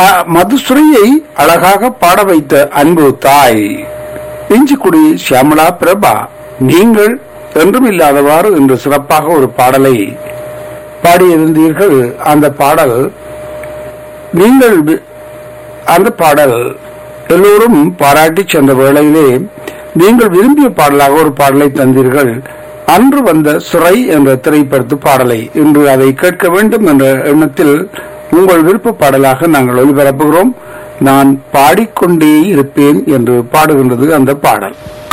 அ, மதுசுரையை அழகாக பாட வைத்த அன்பு தாய் இஞ்சிக்குடி சியாமலா பிரபா நீங்கள் என்றும் இல்லாதவாறு இன்று சிறப்பாக ஒரு பாடலை பாடியிருந்தீர்கள் அந்த பாடல் நீங்கள் வி- அந்த பாடல் எல்லோரும் பாராட்டி சென்ற வேளையிலே நீங்கள் விரும்பிய பாடலாக ஒரு பாடலை தந்தீர்கள் அன்று வந்த சுரை என்ற திரைப்படத்து பாடலை இன்று அதை கேட்க வேண்டும் என்ற எண்ணத்தில் உங்கள் விருப்ப பாடலாக நாங்கள் ஒளிபரப்புகிறோம் நான் பாடிக்கொண்டே இருப்பேன் என்று பாடுகின்றது அந்த பாடல்